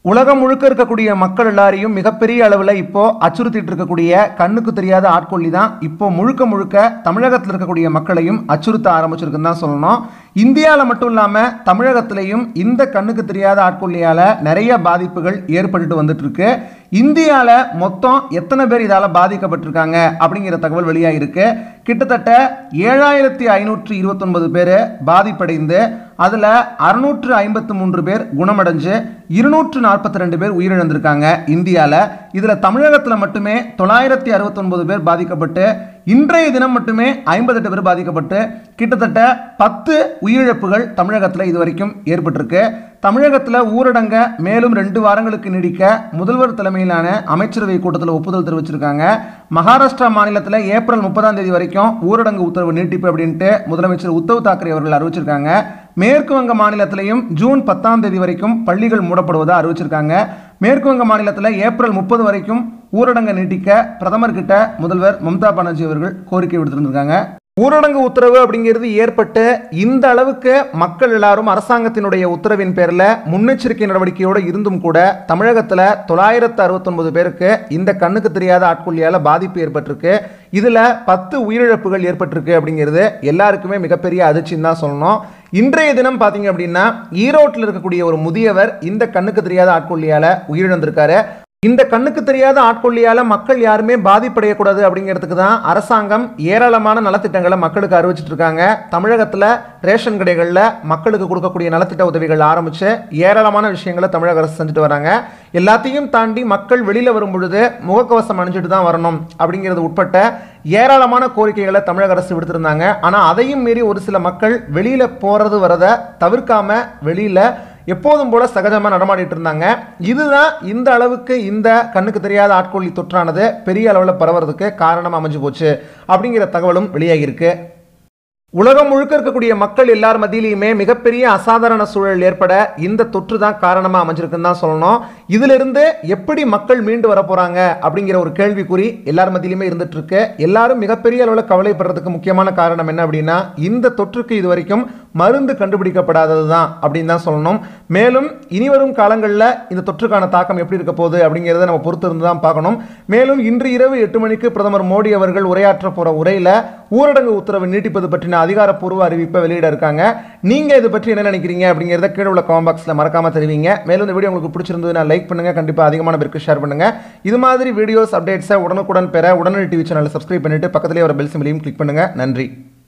உலகம் முழுக்க இருக்கக்கூடிய மக்கள் எல்லாரையும் மிகப்பெரிய அளவில் இப்போ அச்சுறுத்திட்டு இருக்கக்கூடிய கண்ணுக்கு தெரியாத ஆட்கொல்லி தான் இப்போ முழுக்க முழுக்க தமிழகத்தில் இருக்கக்கூடிய மக்களையும் அச்சுறுத்த ஆரம்பிச்சிருக்குன்னு தான் சொல்லணும் இந்தியாவில் மட்டும் இல்லாமல் தமிழகத்திலையும் இந்த கண்ணுக்கு தெரியாத ஆட்கொல்லியால் நிறைய பாதிப்புகள் ஏற்பட்டுட்டு வந்துட்டு இருக்கு இந்தியாவில் மொத்தம் எத்தனை பேர் இதால் பாதிக்கப்பட்டிருக்காங்க அப்படிங்கிற தகவல் வெளியாகிருக்கு கிட்டத்தட்ட ஏழாயிரத்தி ஐநூற்றி இருபத்தொன்பது பேர் பாதிப்படைந்து அதில் அறுநூற்று ஐம்பத்து மூன்று பேர் குணமடைஞ்சு இருநூற்று நாற்பத்தி ரெண்டு பேர் உயிரிழந்திருக்காங்க இந்தியாவில் இதில் தமிழகத்தில் மட்டுமே தொள்ளாயிரத்தி அறுபத்தொன்பது பேர் பாதிக்கப்பட்டு இன்றைய தினம் மட்டுமே ஐம்பத்தெட்டு பேர் பாதிக்கப்பட்டு கிட்டத்தட்ட பத்து உயிரிழப்புகள் தமிழகத்தில் இதுவரைக்கும் ஏற்பட்டிருக்கு தமிழகத்தில் ஊரடங்க மேலும் ரெண்டு வாரங்களுக்கு நீடிக்க முதல்வர் தலைமையிலான அமைச்சரவை கூட்டத்தில் ஒப்புதல் தெரிவிச்சிருக்காங்க மகாராஷ்டிரா மாநிலத்தில் ஏப்ரல் முப்பதாம் தேதி வரைக்கும் ஊரடங்கு உத்தரவு நீட்டிப்பு அப்படின்ட்டு முதலமைச்சர் உத்தவ் தாக்கரே அவர்கள் அறிவிச்சிருக்காங்க மேற்கு வங்க மாநிலத்திலையும் ஜூன் பத்தாம் தேதி வரைக்கும் பள்ளிகள் மூடப்படுவதா அறிவிச்சிருக்காங்க மேற்கு வங்க மாநிலத்தில் ஏப்ரல் முப்பது வரைக்கும் ஊரடங்கை நீட்டிக்க பிரதமர் கிட்ட முதல்வர் மம்தா பானர்ஜி அவர்கள் கோரிக்கை விடுத்திருந்திருக்காங்க ஊரடங்கு உத்தரவு அப்படிங்கிறது ஏற்பட்டு இந்த அளவுக்கு மக்கள் எல்லாரும் அரசாங்கத்தினுடைய உத்தரவின் பேரில் முன்னெச்சரிக்கை நடவடிக்கையோடு இருந்தும் கூட தமிழகத்தில் தொள்ளாயிரத்து அறுபத்தொன்பது பேருக்கு இந்த கண்ணுக்கு தெரியாத ஆட்கொல்லியால் பாதிப்பு ஏற்பட்டிருக்கு இதில் பத்து உயிரிழப்புகள் ஏற்பட்டிருக்கு அப்படிங்கிறது எல்லாருக்குமே மிகப்பெரிய அதிர்ச்சின்னு தான் சொல்லணும் இன்றைய தினம் பார்த்தீங்க அப்படின்னா ஈரோட்டில் இருக்கக்கூடிய ஒரு முதியவர் இந்த கண்ணுக்கு தெரியாத ஆட்கொல்லியால் உயிரிழந்திருக்காரு இந்த கண்ணுக்கு தெரியாத ஆட்கொல்லியால மக்கள் யாருமே பாதிப்படையக்கூடாது அப்படிங்கிறதுக்கு தான் அரசாங்கம் ஏராளமான நலத்திட்டங்களை மக்களுக்கு அறிவிச்சிட்டு இருக்காங்க தமிழகத்தில் ரேஷன் கடைகளில் மக்களுக்கு கொடுக்கக்கூடிய நலத்திட்ட உதவிகள் ஆரம்பித்து ஏராளமான விஷயங்களை தமிழக அரசு செஞ்சுட்டு வராங்க எல்லாத்தையும் தாண்டி மக்கள் வெளியில் வரும் பொழுது முகக்கவசம் அணிஞ்சிட்டு தான் வரணும் அப்படிங்கிறது உட்பட்ட ஏராளமான கோரிக்கைகளை தமிழக அரசு விடுத்திருந்தாங்க ஆனால் அதையும் மீறி ஒரு சில மக்கள் வெளியில் போகிறது வரதை தவிர்க்காம வெளியில் எப்போதும் போல சகஜமாக நடமாடிட்டு இருந்தாங்க இதுதான் இந்த அளவுக்கு இந்த கண்ணுக்கு தெரியாத ஆட்கொள்ளி தொற்றானது பெரிய அளவில் பரவுறதுக்கு காரணம் அமைஞ்சு போச்சு அப்படிங்கிற தகவலும் வெளியாகியிருக்கு உலகம் முழுக்க இருக்கக்கூடிய மக்கள் எல்லார் மத்தியிலையுமே மிகப்பெரிய அசாதாரண சூழல் ஏற்பட இந்த தொற்று தான் காரணமாக அமைஞ்சிருக்குன்னு தான் சொல்லணும் இதிலிருந்து எப்படி மக்கள் மீண்டு வர போறாங்க அப்படிங்கிற ஒரு கேள்விக்குறி எல்லார் மத்தியிலுமே இருந்துட்டு இருக்கு எல்லாரும் மிகப்பெரிய அளவில் கவலைப்படுறதுக்கு முக்கியமான காரணம் என்ன அப்படின்னா இந்த தொற்றுக்கு இது வரைக்கும் மருந்து கண்டுபிடிக்கப்படாதது தான் அப்படின்னு தான் சொல்லணும் மேலும் இனிவரும் காலங்களில் இந்த தொற்றுக்கான தாக்கம் எப்படி இருக்க போகுது அப்படிங்கிறத நம்ம பொறுத்து இருந்து தான் பார்க்கணும் மேலும் இன்று இரவு எட்டு மணிக்கு பிரதமர் மோடி அவர்கள் உரையாற்ற போகிற உரையில் ஊரடங்கு உத்தரவு நீட்டிப்பது பற்றின அதிகாரப்பூர்வ அறிவிப்பை வெளியிட இருக்காங்க நீங்க இது பற்றி என்ன நினைக்கிறீங்க அப்படிங்கிறத கீழே உள்ள காமெண்ட் பாக்ஸ்ல மறக்காம தெரிவிங்க மேலும் இந்த வீடியோ உங்களுக்கு பிடிச்சிருந்ததுன்னா லைக் பண்ணுங்க கண்டிப்பா அதிகமான பேருக்கு ஷேர் பண்ணுங்க இது மாதிரி வீடியோஸ் அப்டேட்ஸை உடனுக்குடன் பெற உடனடி டிவி சேனலை சப்ஸ்கிரைப் பண்ணிட்டு பக்கத்திலே ஒரு பெல் சிம்பிளையும் கிளிக் பண்ணுங்க நன்றி